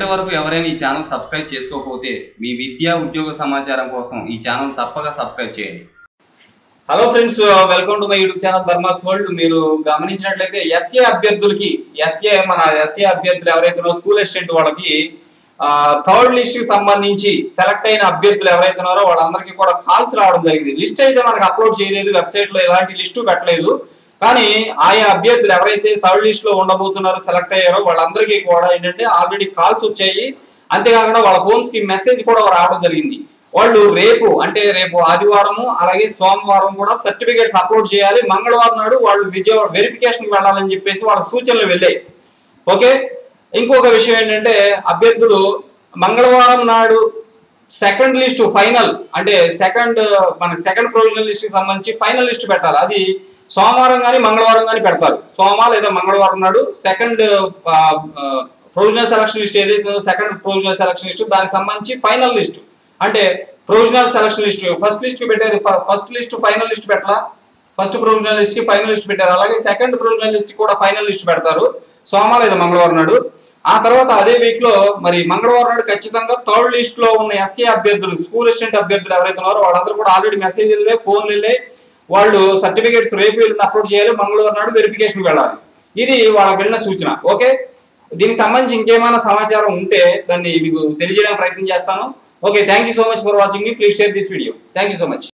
ఇప్పటి వరకు ఎవరైనా ఈ ఛానల్ సబ్స్క్రైబ్ చేసుకోకపోతే మీ విద్యా ఉద్యోగ సమాచారం కోసం ఈ ఛానల్ తప్పక సబ్స్క్రైబ్ చేయండి hello friends welcome to my YouTube channel Dharmas world మీరు గమనించినట్లయితే ఎస్ఏ అభ్యర్థులకి ఎస్ఏ మన ఎస్ఏ అభ్యర్థులు ఎవరైతే స్కూల్ అసిస్టెంట్ వాళ్ళకి థర్డ్ లిస్ట్ కి సంబంధించి సెలెక్ట్ అయిన అభ్యర్థులు ఎవరైతే ఉన్నారో వాళ్ళందరికీ కూడా కాల్స్ రావడం జరిగింది లిస్ట్ అయితే మనకు అప్లోడ్ చేయలేదు వెబ్సైట్ లో ఎలాంటి లిస్టు పెట్టలేదు కానీ ఆయా అభ్యర్థులు ఎవరైతే థర్డ్ లిస్ట్ లో ఉండబోతున్నారో సెలెక్ట్ అయ్యారో వాళ్ళందరికీ కూడా ఏంటంటే ఆల్రెడీ కాల్స్ వచ్చాయి అంతేకాకుండా వాళ్ళ ఫోన్స్ కి మెసేజ్ కూడా రావడం జరిగింది వాళ్ళు రేపు అంటే రేపు ఆదివారము అలాగే సోమవారం కూడా సర్టిఫికేట్స్ అప్లోడ్ చేయాలి మంగళవారం నాడు వాళ్ళు విజయవాడ వెరిఫికేషన్ వెళ్ళాలని చెప్పేసి వాళ్ళ సూచనలు వెళ్ళాయి ఓకే ఇంకొక విషయం ఏంటంటే అభ్యర్థులు మంగళవారం నాడు సెకండ్ లిస్ట్ ఫైనల్ అంటే సెకండ్ మనకి సెకండ్ ప్రొవిజనల్ లిస్ట్ కి సంబంధించి ఫైనల్ లిస్ట్ పెట్టాలి అది సోమవారం కానీ మంగళవారం కానీ పెడతారు సోమ లేదా మంగళవారం నాడు సెకండ్ ప్రొవిజనల్ సెలక్షన్ లిస్ట్ ఏదైతే ఉందో సెకండ్ ప్రొవిజనల్ సెలక్షన్ లిస్ట్ దానికి సంబంధించి ఫైనల్ లిస్ట్ అంటే provisional selection list first list కి పెట్టారు ఫస్ట్ లిస్ట్ ఫైనల్ లిస్ట్ పెట్టాలా ఫస్ట్ ప్రొవిజనల్ లిస్ట్ కి ఫైనల్ లిస్ట్ పెట్టారు అలాగే సెకండ్ ప్రొవిజనల్ లిస్ట్ కి కూడా ఫైనల్ లిస్ట్ పెడతారు సోమ లేదా మంగళవారం నాడు ఆ తర్వాత అదే వీక్ లో మరి మంగళవారం నాడు ఖచ్చితంగా థర్డ్ లిస్ట్ లో ఉన్న ఎస్ఏ అభ్యర్థులు స్కూల్ అసిస్టెంట్ అభ్యర్థులు ఎవరైతే ఉన్నారో వాళ్ళందరూ కూడా ఆల్రెడీ మెసేజ్ వెళ్ళే ఫోన్ వెళ్ళే వాళ్ళు సర్టిఫికేట్స్ రేపు వెళ్ళిన అప్లోడ్ చేయాలి మంగళవారం నాడు వెరిఫికేషన్ వెళ్ళాలి ఇది వాళ్ళకి వెళ్ళిన సూచన ఓకే దీనికి సంబంధించి ఇంకేమైనా సమాచారం ఉంటే దాన్ని మీకు తెలియజేయడానికి ప్రయత్నం చేస్తాను okay thank you so much for watching మీ please share this video thank you so much